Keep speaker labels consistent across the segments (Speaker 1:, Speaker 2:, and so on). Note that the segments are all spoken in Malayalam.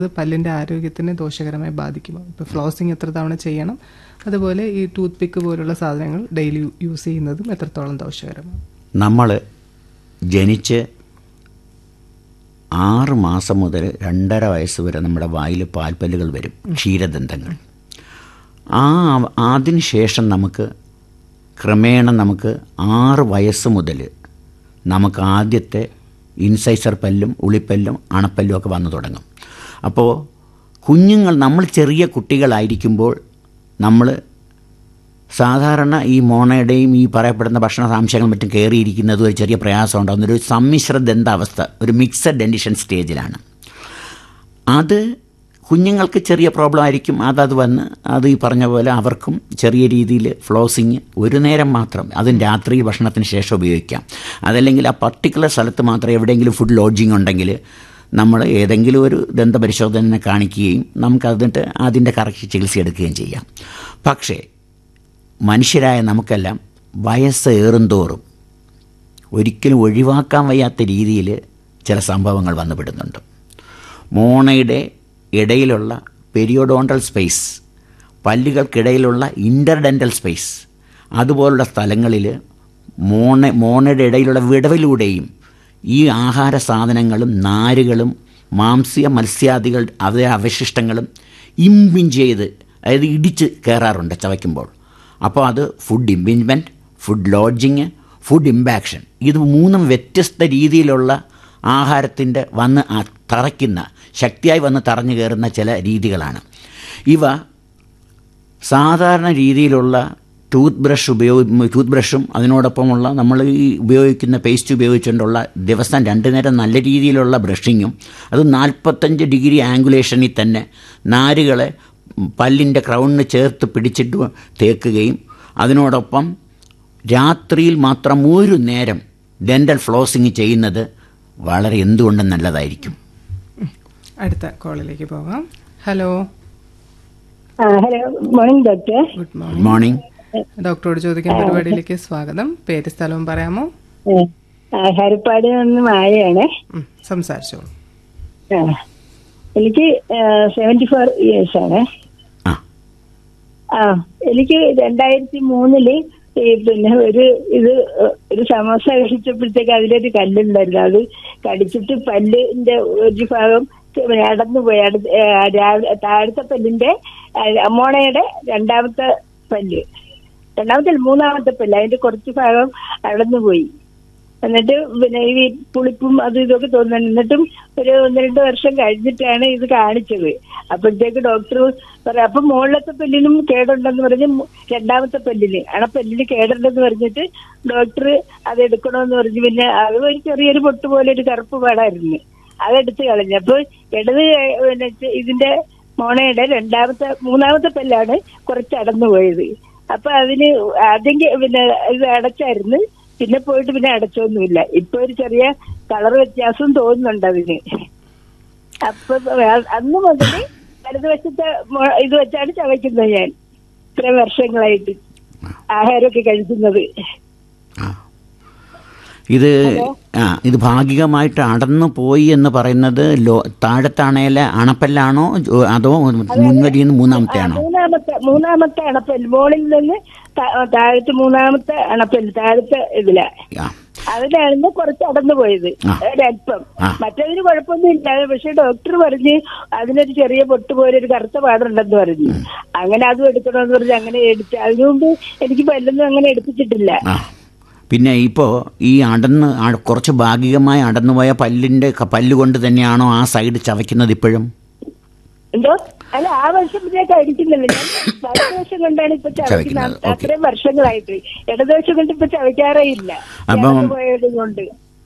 Speaker 1: അത് പല്ലിൻ്റെ ആരോഗ്യത്തിന് ദോഷകരമായി ബാധിക്കുമോ ഇപ്പോൾ ഫ്ലോസിങ് എത്ര തവണ ചെയ്യണം അതുപോലെ ഈ ടൂത്ത് പിക്ക് പോലുള്ള സാധനങ്ങൾ ഡെയിലി യൂസ് ചെയ്യുന്നതും എത്രത്തോളം ദോഷകരമാണ്
Speaker 2: നമ്മൾ ജനിച്ച് ആറ് മാസം മുതൽ രണ്ടര വയസ്സ് വരെ നമ്മുടെ വായിൽ പാൽപ്പല്ലുകൾ വരും ക്ഷീരദന്തങ്ങൾ ആ അതിന് ശേഷം നമുക്ക് ക്രമേണ നമുക്ക് ആറ് വയസ്സ് മുതൽ നമുക്ക് ആദ്യത്തെ ഇൻസൈസർ പല്ലും ഉളിപ്പല്ലും അണപ്പല്ലും ഒക്കെ വന്നു തുടങ്ങും അപ്പോൾ കുഞ്ഞുങ്ങൾ നമ്മൾ ചെറിയ കുട്ടികളായിരിക്കുമ്പോൾ നമ്മൾ സാധാരണ ഈ മോണയുടെയും ഈ പറയപ്പെടുന്ന ഭക്ഷണസാംശങ്ങളും മറ്റും കയറിയിരിക്കുന്നത് ഒരു ചെറിയ പ്രയാസം ഉണ്ടാകുന്ന ഒരു സമ്മിശ്ര ദന്താവസ്ഥ ഒരു മിക്സഡ് ഡെൻഡിഷൻ സ്റ്റേജിലാണ് അത് കുഞ്ഞുങ്ങൾക്ക് ചെറിയ പ്രോബ്ലം ആയിരിക്കും അതത് വന്ന് അത് ഈ പറഞ്ഞ പോലെ അവർക്കും ചെറിയ രീതിയിൽ ഫ്ലോസിങ് ഒരു നേരം മാത്രം അതും രാത്രി ഭക്ഷണത്തിന് ശേഷം ഉപയോഗിക്കാം അതല്ലെങ്കിൽ ആ പർട്ടിക്കുലർ സ്ഥലത്ത് മാത്രം എവിടെയെങ്കിലും ഫുഡ് ലോഡ്ജിങ് ഉണ്ടെങ്കിൽ നമ്മൾ ഏതെങ്കിലും ഒരു ദന്തപരിശോധന കാണിക്കുകയും നമുക്ക് അതിട്ട് അതിൻ്റെ കറക്റ്റ് ചികിത്സ എടുക്കുകയും ചെയ്യാം പക്ഷേ മനുഷ്യരായ നമുക്കെല്ലാം വയസ്സ് ഏറുന്തോറും ഒരിക്കലും ഒഴിവാക്കാൻ വയ്യാത്ത രീതിയിൽ ചില സംഭവങ്ങൾ വന്നുപെടുന്നുണ്ട് മോണയുടെ ഇടയിലുള്ള പെരിയോഡോണ്ടൽ സ്പേസ് പല്ലുകൾക്കിടയിലുള്ള ഇൻ്റർഡെൻ്റൽ സ്പേസ് അതുപോലുള്ള സ്ഥലങ്ങളിൽ മോണ മോണയുടെ ഇടയിലുള്ള വിടവിലൂടെയും ഈ ആഹാര സാധനങ്ങളും നാരുകളും മാംസ്യ മത്സ്യാദികൾ അതേ അവശിഷ്ടങ്ങളും ഇമ്പിഞ്ച് ചെയ്ത് അതായത് ഇടിച്ച് കയറാറുണ്ട് ചവയ്ക്കുമ്പോൾ അപ്പോൾ അത് food impingement food lodging food impaction ഇത് മൂന്നും വ്യത്യസ്ത രീതിയിലുള്ള ആഹാരത്തിൻ്റെ വന്ന് തറയ്ക്കുന്ന ശക്തിയായി വന്ന് തറഞ്ഞു കയറുന്ന ചില രീതികളാണ് ഇവ സാധാരണ രീതിയിലുള്ള ടൂത്ത് ബ്രഷ് ഉപയോഗി ടൂത്ത് ബ്രഷും അതിനോടൊപ്പമുള്ള നമ്മൾ ഈ ഉപയോഗിക്കുന്ന പേസ്റ്റ് ഉപയോഗിച്ചുകൊണ്ടുള്ള ദിവസം രണ്ടു നേരം നല്ല രീതിയിലുള്ള ബ്രഷിങ്ങും അത് നാൽപ്പത്തഞ്ച് ഡിഗ്രി ആംഗുലേഷനിൽ തന്നെ നാരുകളെ പല്ലിൻ്റെ ക്രൗണിന് ചേർത്ത് പിടിച്ചിട്ട് തേക്കുകയും അതിനോടൊപ്പം രാത്രിയിൽ മാത്രം ഒരു നേരം ഡെൻ്റൽ ഫ്ലോസിങ് ചെയ്യുന്നത് വളരെ എന്തുകൊണ്ടും നല്ലതായിരിക്കും
Speaker 1: അടുത്ത കോളിലേക്ക് പോകാം hello
Speaker 3: hello morning doctor
Speaker 1: good
Speaker 2: good
Speaker 1: morning
Speaker 2: morning
Speaker 1: ഡോക്ടറോട് ചോദിക്കാൻ പരിപാടിയിലേക്ക് സ്വാഗതം പേര് സ്ഥലവും പറയാമോ
Speaker 3: ഹരിപ്പാട് നിന്ന് മായയാണ്
Speaker 1: ഉം, സംസാരിച്ചോളൂ
Speaker 3: ആ. എനിക്ക് സെവന്റി ഫോർ ഇയേഴ്സ് ആണ്
Speaker 2: ആ
Speaker 3: ആ എനിക്ക് രണ്ടായിരത്തി മൂന്നില് ഈ പിന്നെ ഒരു ഇത് ഒരു സമോസ കഴിച്ചപ്പോഴത്തേക്ക് അതിലൊരു കല്ലുണ്ടായിരുന്നു അത് കടിച്ചിട്ട് പല്ലിന്റെ ഒരു ഭാഗം അടന്നു പോയി അടു ഏ, രാ- താഴത്തെ പല്ലിന്റെ ആ, അമ്മോണയുടെ രണ്ടാമത്തെ പല്ല് രണ്ടാമത്തെ അല്ല, മൂന്നാമത്തെ പല്ല് അതിന്റെ കുറച്ച് ഭാഗം അടന്നു പോയി എന്നിട്ട് പിന്നെ ഈ പുളിപ്പും അതും ഇതൊക്കെ തോന്നുന്നു എന്നിട്ടും ഒരു ഒന്ന് രണ്ട് വർഷം കഴിഞ്ഞിട്ടാണ് ഇത് കാണിച്ചത് അപ്പോഴത്തേക്ക് ഡോക്ടർ പറയാം അപ്പൊ മുകളിലത്തെ പല്ലിനും കേടുണ്ടെന്ന് പറഞ്ഞ് മു- രണ്ടാമത്തെ പല്ലിന് അണപ്പല്ലിന് കേടുണ്ടെന്ന് പറഞ്ഞിട്ട് ഡോക്ടർ അത് എടുക്കണമെന്ന് പറഞ്ഞ് പിന്നെ അത് ഒരു ചെറിയൊരു പൊട്ട് പോലെ ഒരു കറുപ്പ് പാടായിരുന്നു അതെടുത്ത് കളഞ്ഞു അപ്പൊ ഇടത് കൈ- പിന്നെ ചെ- ഇതിന്റെ മോണയുടെ രണ്ടാമത്തെ മൂന്നാമത്തെ പല്ലാണ് കുറച്ച് അടന്നു പോയത് അപ്പൊ അതിന് ആദ്യം കെ- പിന്നെ ഇത് അടച്ചായിരുന്നു പിന്നെ പോയിട്ട് പിന്നെ അടച്ചൊന്നുമില്ല ഇപ്പൊ ഒരു ചെറിയ കളർ വ്യത്യാസം തോന്നുന്നുണ്ട് അതിന് അപ്പൊ അന്ന് മുതൽ വലതുവശത്തെ മൊ- ഇത് വെച്ചാണ് ചവയ്ക്കുന്നത് ഞാൻ ഇത്ര വർഷങ്ങളായിട്ട് ആഹാരമൊക്കെ കഴിക്കുന്നത്
Speaker 2: ആ. ഇത് ആ ഇത് ഭാഗികമായിട്ട് അടന്നു പോയി എന്ന് പറയുന്നത് ലോ താഴത്താണേലെ അണപ്പല്ലാണോ ജോ- അതോ മുൻവരിയിൽ നിന്ന് മൂന്നാമത്തെ ആണോ
Speaker 3: മൂന്നാമത്തെ മൂന്നാമത്തെ അണപ്പല്ല് മുകളിൽ നിന്ന് താ- താഴത്തെ മൂന്നാമത്തെ അണപ്പല്ല് താഴത്തെ ഇതില
Speaker 2: ആ
Speaker 3: അതിലായിരുന്നു കുറച്ച് അടന്നു പോയത്
Speaker 2: ആ.
Speaker 3: ഒരല്പം
Speaker 2: ആ.
Speaker 3: മറ്റതിന് കുഴപ്പമൊന്നും ഇല്ല പക്ഷെ ഡോക്ടർ പറഞ്ഞ് അതിനൊരു ചെറിയ പൊട്ട് പോലെ ഒരു കറുത്ത പാടുണ്ടെന്ന് പറഞ്ഞു അങ്ങനെ അതും എടുക്കണമെന്ന് പറഞ്ഞ് അങ്ങനെ എടുത്ത് അതിനുമുമ്പ് എനിക്ക് പല്ലൊന്നും അങ്ങനെ എടുപ്പിച്ചിട്ടില്ല
Speaker 2: ആ പിന്നെ ഇപ്പോൾ ഈ അടന്ന് ആ- കുറച്ച് ഭാഗികമായി അടന്നുപോയ പല്ലിൻ്റെ ക- പല്ല് കൊണ്ട് തന്നെയാണോ ആ സൈഡ് ചവയ്ക്കുന്നത് ഇപ്പോഴും
Speaker 3: എന്തോ അല്ല ആ വർഷം ഞാൻ കഴിക്കുന്നില്ല ഞാൻ വലതുവശം കൊണ്ടാണ് ഇപ്പൊ ചവയ്ക്കുന്നത്
Speaker 2: ചവയ്ക്കുന്നത്, ഓക്കേ.
Speaker 3: അത്രയും വർഷങ്ങളായിട്ട് ഇടതുവശം കൊണ്ട് ഇപ്പൊ ചവയ്ക്കാറേ ഇല്ല
Speaker 2: അപ്പം-
Speaker 3: ഇടത് പോയത് കൊണ്ട്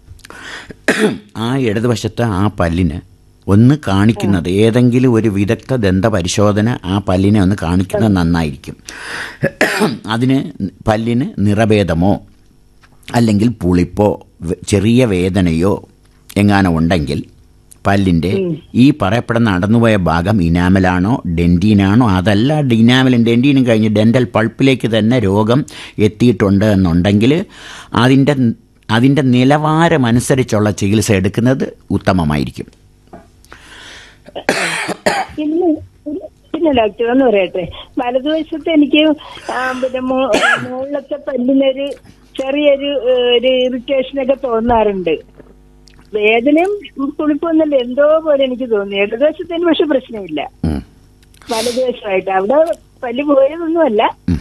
Speaker 2: ആ ഇടതുവശത്തെ ആ പല്ലിന് ഒന്ന് കാണിക്കുന്നത് ഏതെങ്കിലും ഒരു വിദഗ്ധ ദന്ത പരിശോധന ആ പല്ലിനെ ഒന്ന് കാണിക്കുന്നത് നന്നായിരിക്കും അതിന് പല്ലിന് നിറഭേദമോ അല്ലെങ്കിൽ പുളിപ്പോ വെ- ചെറിയ വേദനയോ എങ്ങാനും ഉണ്ടെങ്കിൽ പല്ലിൻ്റെ ഈ പറയപ്പെടുന്ന നടന്നുപോയ ഭാഗം ഇനാമലാണോ ഡെൻറ്റീനാണോ അതല്ല ഇനാമലും ഡെൻറ്റീനും കഴിഞ്ഞ് ഡെൻ്റൽ പൾപ്പിലേക്ക് തന്നെ രോഗം എത്തിയിട്ടുണ്ട് എന്നുണ്ടെങ്കിൽ അതിൻ്റെ അതിൻ്റെ നിലവാരമനുസരിച്ചുള്ള ചികിത്സ എടുക്കുന്നത് ഉത്തമമായിരിക്കും
Speaker 3: ഇന്ന് പിന്നെ ഡോക്ടർ എന്ന് പറയട്ടെ വലതുവശത്ത് എനിക്ക് ആ, പിന്നെ മോ- മുകളിലത്തെ പല്ലിനൊരു ചെറിയൊരു ഏ, ഒരു ഇറിറ്റേഷൻ ഒക്കെ തോന്നാറുണ്ട് വേദനയും പുളിപ്പൊന്നുമില്ല എന്തോ പോലെ എനിക്ക് തോന്നി ഇടതുവശത്തിന് പക്ഷെ പ്രശ്നമില്ല
Speaker 2: ഉം.
Speaker 3: വലതുവശമായിട്ട് അവിടെ പല്ല് പോയതൊന്നുമല്ല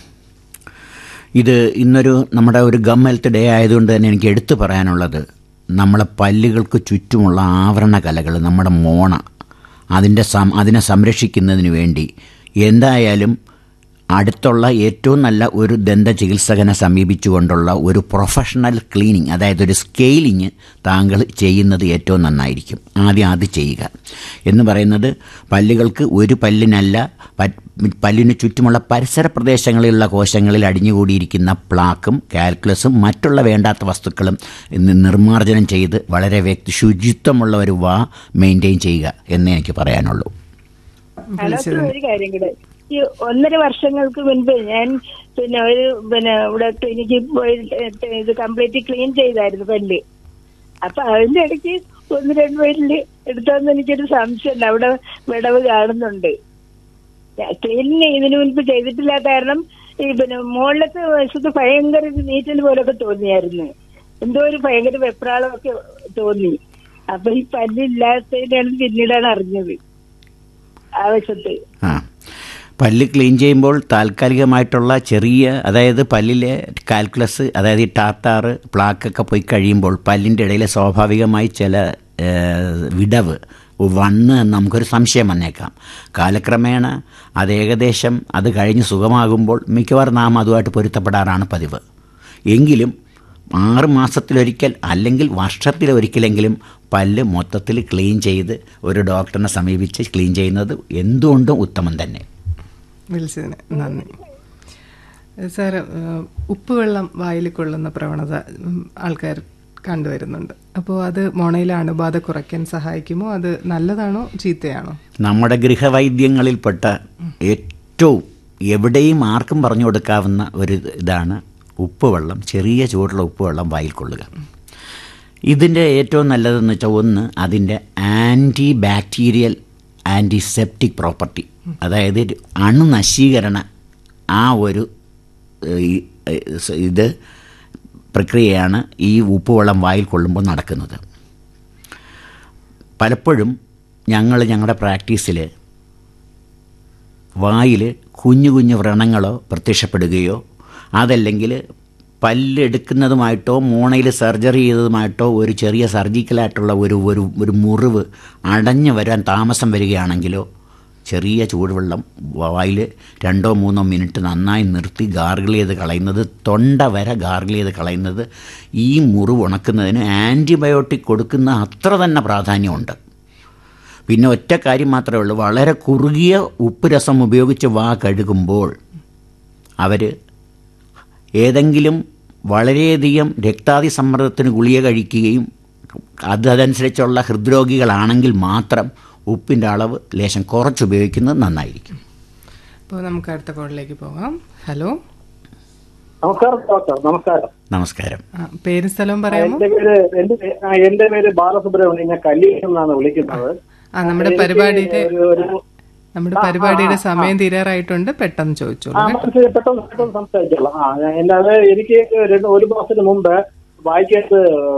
Speaker 2: ഇത് ഇന്നൊരു നമ്മുടെ ഒരു ഗം ഹെൽത്ത് ഡേ ആയതുകൊണ്ട് തന്നെ എനിക്ക് എടുത്തു പറയാനുള്ളത് നമ്മളെ പല്ലുകൾക്ക് ചുറ്റുമുള്ള ആവരണ കലകൾ നമ്മുടെ മോണ അതിൻ്റെ സം അതിനെ സംരക്ഷിക്കുന്നതിന് വേണ്ടി എന്തായാലും അടുത്തുള്ള ഏറ്റവും നല്ല ഒരു ദന്ത ചികിത്സകനെ സമീപിച്ചുകൊണ്ടുള്ള ഒരു പ്രൊഫഷണൽ ക്ലീനിങ് അതായത് ഒരു സ്കെയിലിങ് താങ്കൾ ചെയ്യുന്നത് ഏറ്റവും നന്നായിരിക്കും ആദ്യം അത് ചെയ്യുക എന്ന് പറയുന്നത് പല്ലുകൾക്ക് ഒരു പല്ലിനല്ല പ- പല്ലിന് ചുറ്റുമുള്ള പരിസര പ്രദേശങ്ങളിലുള്ള കോശങ്ങളിൽ അടിഞ്ഞുകൂടിയിരിക്കുന്ന പ്ലാക്കും കാൽക്കുലസും മറ്റുള്ള വേണ്ടാത്ത വസ്തുക്കളും ഇന്ന് നിർമ്മാർജ്ജനം ചെയ്ത് വളരെ വ്യക്തി ശുചിത്വമുള്ള ഒരു വാ മെയിൻറ്റെയിൻ ചെയ്യുക എന്നേ എനിക്ക് പറയാനുള്ളൂ
Speaker 3: ഡോക്ടർ ഒരു കാര്യം കൂടെ ഈ ഒന്നര വർഷങ്ങൾക്ക് മുൻപ് ഞാൻ പിന്നെ ഒരു പിന്നെ ഇവിടെ ക്ലിനിക്കിൽ പോയി ടെ- ഇത് കംപ്ലീറ്റ് ക്ലീൻ ചെയ്തായിരുന്നു പല്ല് അപ്പൊ അതിന്റെ ഇടയ്ക്ക് ഒന്ന് രണ്ട് പേരില് എടുത്തോന്ന് എനിക്കൊരു സംശയമുണ്ട് അവിടെ വിടവ് കാണുന്നുണ്ട് ക്ലീനിങ് ഇതിനു മുൻപ് ചെയ്തിട്ടില്ലാത്ത കാരണം ഈ പിന്നെ മുകളിലത്തെ വശത്ത് ഭയങ്കര ഒരു നീറ്റൽ പോലൊക്കെ തോന്നിയായിരുന്നു എന്തോ ഒരു ഭയങ്കര വെപ്രാളമൊക്കെ തോന്നി അപ്പൊ ഈ പല്ലില്ലാത്തതിനാണ് പിന്നീടാണ് അറിഞ്ഞത് ആ വശത്ത്
Speaker 2: ആ പല്ല് ക്ലീൻ ചെയ്യുമ്പോൾ താൽക്കാലികമായിട്ടുള്ള ചെറിയ അതായത് പല്ലിലെ കാൽക്കുലസ് അതായത് ഈ ടാർട്ടാറ് പ്ലാക്കൊക്കെ പോയി കഴിയുമ്പോൾ പല്ലിൻ്റെ ഇടയിൽ സ്വാഭാവികമായി ചില ഏഹ്, വിടവ് വന്ന് എന്ന് നമുക്കൊരു സംശയം വന്നേക്കാം കാലക്രമേണ അത് ഏകദേശം അത് കഴിഞ്ഞ് സുഖമാകുമ്പോൾ മിക്കവാറും നാം അതുമായിട്ട് പൊരുത്തപ്പെടാറാണ് പതിവ് എങ്കിലും ആറ് മാസത്തിലൊരിക്കൽ അല്ലെങ്കിൽ വർഷത്തിലൊരിക്കലെങ്കിലും പല്ല് മൊത്തത്തിൽ ക്ലീൻ ചെയ്ത് ഒരു ഡോക്ടറിനെ സമീപിച്ച് ക്ലീൻ ചെയ്യുന്നത് എന്തുകൊണ്ടും ഉത്തമം തന്നെ
Speaker 1: വിളിച്ചതിന് നന്ദി സാർ ഉപ്പുവെള്ളം വായിൽ കൊള്ളുന്ന പ്രവണത ഉം, ആൾക്കാർ കണ്ടുവരുന്നുണ്ട് അപ്പോൾ അത് മോണയിലെ അണുബാധ കുറയ്ക്കാൻ സഹായിക്കുമോ അത് നല്ലതാണോ ചീത്തയാണോ
Speaker 2: നമ്മുടെ ഗൃഹവൈദ്യങ്ങളിൽപ്പെട്ട ഏറ്റവും എവിടെയും ആർക്കും പറഞ്ഞു കൊടുക്കാവുന്ന ഒരു ഇതാണ് ഉപ്പുവെള്ളം ചെറിയ ചൂടുള്ള ഉപ്പുവെള്ളം വായിൽ കൊള്ളുക ഇതിൻ്റെ ഏറ്റവും നല്ലതെന്ന് വെച്ചാൽ ഒന്ന് അതിൻ്റെ ആൻറ്റി ബാക്ടീരിയൽ ആൻറ്റിസെപ്റ്റിക് പ്രോപ്പർട്ടി അതായത് ഒരു അണുനശീകരണ ആ ഒരു ഏഹ്, ഈ, ഏഹ്, സ- ഇത് പ്രക്രിയയാണ് ഈ ഉപ്പുവെള്ളം വായിൽ കൊള്ളുമ്പോൾ നടക്കുന്നത് പലപ്പോഴും ഞങ്ങൾ ഞങ്ങളുടെ പ്രാക്ടീസിൽ വായിൽ കുഞ്ഞു കുഞ്ഞു വ്രണങ്ങളോ പ്രത്യക്ഷപ്പെടുകയോ അതല്ലെങ്കിൽ പല്ലെടുക്കുന്നതുമായിട്ടോ മോണയിൽ സർജറി ചെയ്തതുമായിട്ടോ ഒരു ചെറിയ സർജിക്കലായിട്ടുള്ള ഒരു ഒരു ഒരു മുറിവ് അടഞ്ഞു വരാൻ താമസം വരികയാണെങ്കിലോ ചെറിയ ചൂടുവെള്ളം വായിൽ രണ്ടോ മൂന്നോ മിനിറ്റ് നന്നായി നിർത്തി ഗാർഗിൾ ചെയ്ത് കളയുന്നത് തൊണ്ട വരെ ഗാർഗിൾ ചെയ്ത് കളയുന്നത് ഈ മുറിവ് ഉണക്കുന്നതിന് ആൻറ്റിബയോട്ടിക് കൊടുക്കുന്ന അത്ര തന്നെ പ്രാധാന്യമുണ്ട് പിന്നെ ഒറ്റ കാര്യം മാത്രമേ ഉള്ളൂ വളരെ കുറുകിയ ഉപ്പ് രസം ഉപയോഗിച്ച് വാ കഴുകുമ്പോൾ അവർ ഏതെങ്കിലും വളരെയധികം രക്താതി സമ്മർദ്ദത്തിന് ഗുളിക കഴിക്കുകയും അത് അതനുസരിച്ചുള്ള ഹൃദ്രോഗികളാണെങ്കിൽ മാത്രം ഉപ്പിൻ്റെ അളവ് ലേശം കുറച്ചുപയോഗിക്കുന്നത് നന്നായിരിക്കും
Speaker 1: അപ്പോൾ നമുക്ക് അടുത്ത കോളിലേക്ക് പോകാം ഹലോ
Speaker 4: നമസ്കാരം ഡോക്ടർ നമസ്കാരം
Speaker 2: നമസ്കാരം
Speaker 1: ആ, പേരും സ്ഥലവും പറയാമോ
Speaker 4: എന്റെ പേര് എന്റെ പേ- ആ, എന്റെ പേര് ബാലസുബ്രഹ്മണ്യം ഞാൻ കല്ലിയിൽ നിന്നാണ് വിളിക്കുന്നത്
Speaker 1: ആ നമ്മുടെ
Speaker 4: എനിക്ക്
Speaker 1: പരിപാടിയുടെ
Speaker 4: ഒരു- ഒരു-
Speaker 1: നമ്മുടെ പരിപാടിയുടെ സമയം തീരാറായിട്ടുണ്ട് പെട്ടെന്ന് ചോദിച്ചോളൂ
Speaker 4: ആ, മനസ്സിലായി. പെട്ടെന്ന് പെട്ടെന്ന് സംസാരിച്ചോളാം ആ ഞാൻ- എന്റെ അത് എനിക്ക് രണ്ട് ഒരു മാസത്തിന് മുമ്പ് വായിക്കത്ത്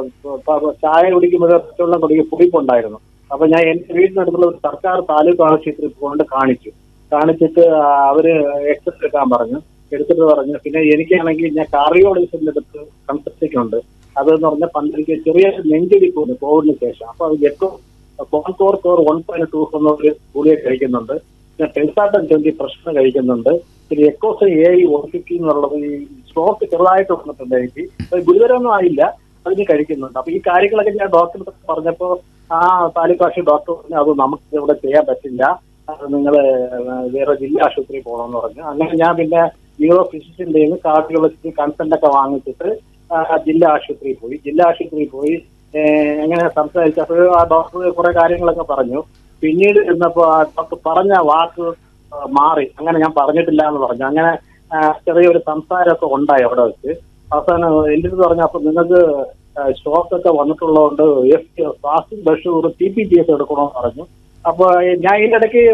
Speaker 4: ചായ കുടിക്കുമ്പോൾ പച്ചവെള്ളം കുടിക്കും പുളിപ്പുണ്ടായിരുന്നു അപ്പൊ ഞാൻ എന്റെ വീടിനടുത്തുള്ള ഒരു സർക്കാർ താലൂക്ക് ആശുപത്രിയിൽ കൊണ്ട് കാണിച്ചു കാണിച്ചിട്ട് ആ, അവര് എക്സ്റേ എടുക്കാൻ പറഞ്ഞു എടുത്തിട്ട് പറഞ്ഞു പിന്നെ എനിക്കാണെങ്കിൽ ഞാൻ കാർഡിയോളജിസ്റ്റിന്റെ അടുത്ത് കൺസൾട്ടേഷൻ ഉണ്ട് അതെന്ന് പറഞ്ഞാൽ പണ്ടെനിക്ക് ചെറിയ നെഞ്ചിടിപ്പുണ്ട് കോവിഡിന് ശേഷം അപ്പൊ അത് എക്കോ Concor Cor one point two എന്ന ഒരു ഗുളിക കഴിക്കുന്നുണ്ട് പിന്നെ ടെൻസാട്ടൻ ട്വന്റി പ്രശ്നം കഴിക്കുന്നുണ്ട് പിന്നെ എക്കോസ് എ ഐ വൺ ഫിഫ്റ്റി എന്നുള്ളത് ഈ സ്ട്രോക്ക് ചെറുതായിട്ട് വന്നിട്ടുണ്ട് എനിക്ക് അത് ഗുരുതരമൊന്നും ആയില്ല അതിന് കഴിക്കുന്നുണ്ട് അപ്പൊ ഈ കാര്യങ്ങളൊക്കെ ഞാൻ ഡോക്ടറെ പറഞ്ഞപ്പോ ആ താലൂക്ക് ആശുപത്രി ഡോക്ടർ പറഞ്ഞു അത് നമുക്ക് ഇവിടെ ചെയ്യാൻ പറ്റില്ല അത് നിങ്ങൾ വേറെ ജില്ലാ ആശുപത്രിയിൽ പോകണമെന്ന് പറഞ്ഞു അങ്ങനെ ഞാൻ പിന്നെ ന്യൂറോ ഫിസിഷ്യന്റെ കാർഡിയോളജിസ്റ്റ് കൺസൾട്ട് ഒക്കെ വാങ്ങിച്ചിട്ട് ആ, ജില്ലാ ആശുപത്രിയിൽ പോയി ജില്ലാ ആശുപത്രിയിൽ പോയി ഏഹ്, അങ്ങനെ സംസാരിച്ചപ്പോൾ ആ ഡോക്ടർ കുറെ കാര്യങ്ങളൊക്കെ പറഞ്ഞു പിന്നീട് ഇരുന്നപ്പോ ആ ഡോക്ടർ പറഞ്ഞ വാക്ക് ആ, മാറി അങ്ങനെ ഞാൻ പറഞ്ഞിട്ടില്ല എന്ന് പറഞ്ഞു അങ്ങനെ ആ, ചെറിയൊരു സംസാരമൊക്കെ ഉണ്ടായി അവിടെ വെച്ച് അവസാനം എന്റെ അടുത്ത് പറഞ്ഞു അപ്പൊ നിങ്ങൾക്ക് സ്റ്റോക്ക് ഒക്കെ വന്നിട്ടുള്ളതുകൊണ്ട് എഫ് ഫാസ്റ്റിംഗ് ബഷൂർ ടി പി ജി എസ് എടുക്കണമെന്ന് പറഞ്ഞു അപ്പൊ ഞാൻ ഇതിന്റെ ഇടയ്ക്ക്